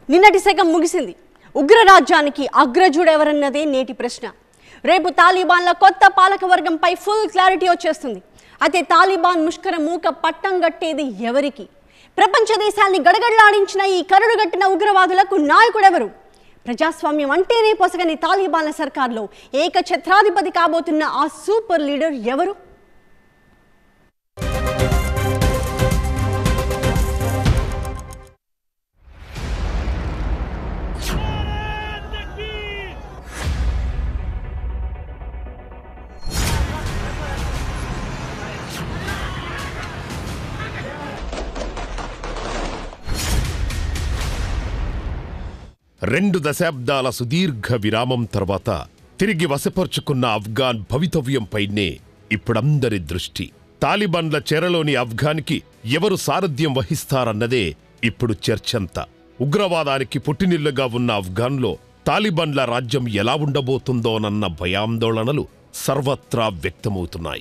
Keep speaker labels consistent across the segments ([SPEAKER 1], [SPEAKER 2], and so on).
[SPEAKER 1] నిన్నటి శకం ముగిసింది ఉగ్రరాజ్యానికి అగ్రజుడెవరన్నదే నేటి ప్రశ్న రేపు తాలిబాన్ల కొత్త పాలక వర్గంపై ఫుల్ క్లారిటీ వచ్చేస్తుంది అయితే తాలిబాన్ ముష్కర మూక పట్టం గట్టేది ఎవరికి ప్రపంచ దేశాల్ని గడగడలాడించిన ఈ కరుడుగట్టిన ఉగ్రవాదులకు నాయకుడెవరు ప్రజాస్వామ్యం అంటేనే పొసగని తాలిబాన్ల సర్కార్లో ఏకఛత్రాధిపతి కాబోతున్న ఆ సూపర్ లీడర్ ఎవరు
[SPEAKER 2] రెండు దశాబ్దాల సుదీర్ఘ విరామం తర్వాత తిరిగి వశపరుచుకున్న ఆఫ్ఘాన్ భవితవ్యంపైనే ఇప్పుడందరి దృష్టి తాలిబాన్ల చెరలోని ఆఫ్ఘాన్కి ఎవరు సారథ్యం వహిస్తారన్నదే ఇప్పుడు చర్చంతా ఉగ్రవాదానికి పుట్టినిల్లుగా ఉన్న ఆఫ్ఘాన్లో తాలిబాన్ల రాజ్యం ఎలా ఉండబోతుందోనన్న భయాందోళనలు సర్వత్రా వ్యక్తమవుతున్నాయి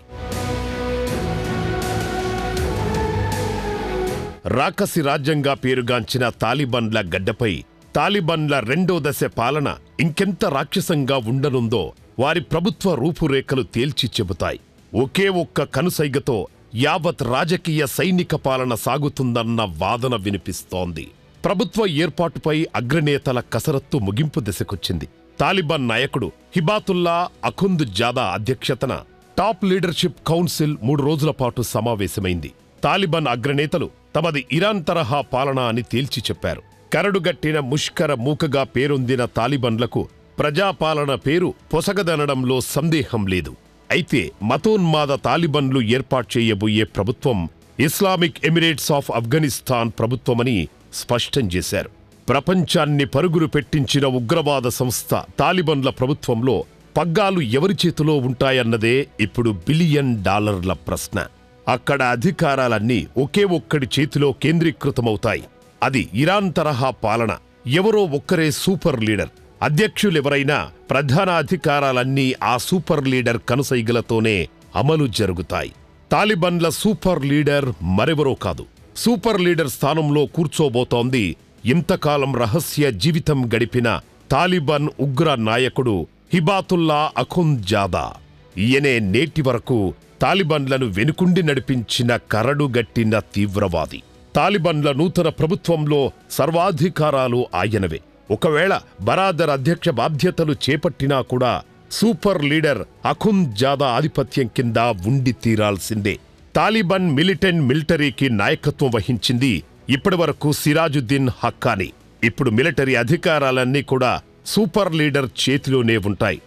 [SPEAKER 2] రాకసి రాజ్యంగా పేరుగాంచిన తాలిబాన్ల గడ్డపై తాలిబాన్ల రెండో దశ పాలన ఇంకెంత రాక్షసంగా ఉండనుందో వారి ప్రభుత్వ రూపురేఖలు తేల్చి చెబుతాయి ఒకే ఒక్క కనుసైగతో యావత్ రాజకీయ సైనిక పాలన సాగుతుందన్న వాదన వినిపిస్తోంది ప్రభుత్వ ఏర్పాటుపై అగ్రనేతల కసరత్తు ముగింపు దశకొచ్చింది తాలిబాన్ నాయకుడు హిబాతుల్లా అఖుంద్ జాదా అధ్యక్షతన టాప్ లీడర్షిప్ కౌన్సిల్ మూడు రోజుల పాటు సమావేశమైంది తాలిబాన్ అగ్రనేతలు తమది ఇరాన్ తరహా పాలన అని తేల్చి చెప్పారు కరడుగట్టిన ముష్కర మూకగా పేరొందిన తాలిబన్లకు ప్రజాపాలన పేరు పొసగదనడంలో సందేహం లేదు అయితే మతోన్మాద తాలిబన్లు ఏర్పాటు చేయబోయే ప్రభుత్వం ఇస్లామిక్ ఎమిరేట్స్ ఆఫ్ ఆఫ్ఘనిస్తాన్ ప్రభుత్వమని స్పష్టం చేశారు ప్రపంచాన్ని పరుగులు పెట్టించిన ఉగ్రవాద సంస్థ తాలిబన్ల ప్రభుత్వంలో పగ్గాలు ఎవరి చేతిలో ఉంటాయన్నదే ఇప్పుడు బిలియన్ డాలర్ల ప్రశ్న అక్కడ అధికారాలన్నీ ఒకే ఒక్కడి చేతిలో కేంద్రీకృతమవుతాయి అది ఇరాన్ తరహా పాలన ఎవరో ఒక్కరే సూపర్ లీడర్ అధ్యక్షులెవరైనా ప్రధాన అధికారాలన్నీ ఆ సూపర్ లీడర్ కనుసైగలతోనే అమలు జరుగుతాయి తాలిబన్ల సూపర్ లీడర్ మరెవరో కాదు సూపర్ లీడర్ స్థానంలో కూర్చోబోతోంది ఇంతకాలం రహస్య జీవితం గడిపిన తాలిబాన్ ఉగ్ర నాయకుడు హిబాతుల్లా అఖున్ జాదా ఈయనే నేటి వరకు తాలిబాన్లను వెనుకుండి నడిపించిన కరడుగట్టిన తీవ్రవాది తాలిబాన్ల నూతన ప్రభుత్వంలో సర్వాధికారాలు ఆయనవే ఒకవేళ బరాదర్ అధ్యక్ష బాధ్యతలు చేపట్టినా కూడా సూపర్ లీడర్ అఖున్ జాదా ఆధిపత్యం కింద ఉండి తీరాల్సిందే తాలిబాన్ మిలిటెంట్ మిలిటరీకి నాయకత్వం వహించింది ఇప్పటివరకు సిరాజుద్దీన్ హక్కాని ఇప్పుడు మిలిటరీ అధికారాలన్నీ కూడా సూపర్ లీడర్ చేతిలోనే ఉంటాయి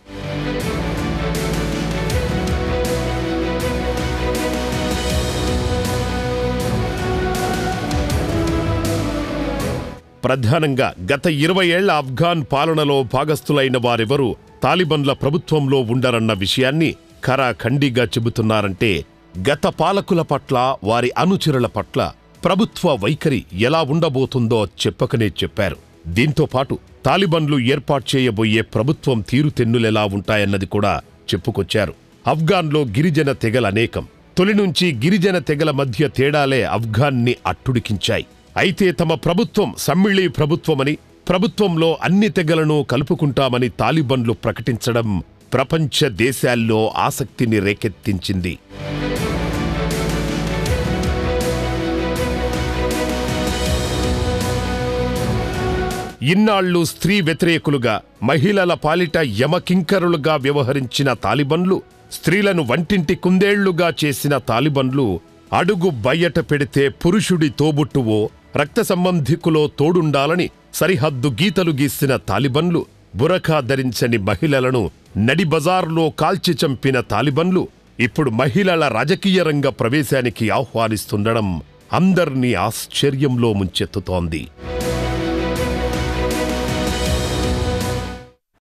[SPEAKER 2] ప్రధానంగా గత ఇరవై ఏళ్ల ఆఫ్ఘాన్ పాలనలో భాగస్థులైన వారెవరూ తాలిబన్ల ప్రభుత్వంలో ఉండరన్న విషయాన్ని ఖరాఖండిగా చెబుతున్నారంటే గత పాలకుల పట్ల వారి అనుచరుల పట్ల ప్రభుత్వ వైఖరి ఎలా ఉండబోతుందో చెప్పకనే చెప్పారు దీంతో పాటు తాలిబన్లు ఏర్పాటు చేయబోయే ప్రభుత్వం తీరుతెన్నులెలా ఉంటాయన్నది కూడా చెప్పుకొచ్చారు ఆఫ్ఘాన్లో గిరిజన తెగలనేకం తొలి నుంచి గిరిజన తెగల మధ్య తేడాలే ఆఫ్ఘాన్ని అట్టుడికించాయి అయితే తమ ప్రభుత్వం సమ్మిళీ ప్రభుత్వమని ప్రభుత్వంలో అన్ని తెగలను కలుపుకుంటామని తాలిబన్లు ప్రకటించడం ప్రపంచ దేశాల్లో ఆసక్తిని రేకెత్తించింది ఇన్నాళ్లు స్త్రీ వ్యతిరేకులుగా మహిళల పాలిట యమకింకరులుగా వ్యవహరించిన తాలిబన్లు స్త్రీలను వంటింటి కుందేళ్లుగా చేసిన తాలిబన్లు అడుగు బయట పెడితే పురుషుడి తోబుట్టువో రక్త సంబంధికులో తోడుండాలని సరిహద్దు గీతలు గీసిన తాలిబన్లు బురఖా ధరించని మహిళలను నడి బజార్లో కాల్చి చంపిన తాలిబన్లు ఇప్పుడు మహిళల రాజకీయ రంగ ప్రవేశానికి ఆహ్వానిస్తుండడం అందర్నీ ఆశ్చర్యంలో ముంచెత్తుతోంది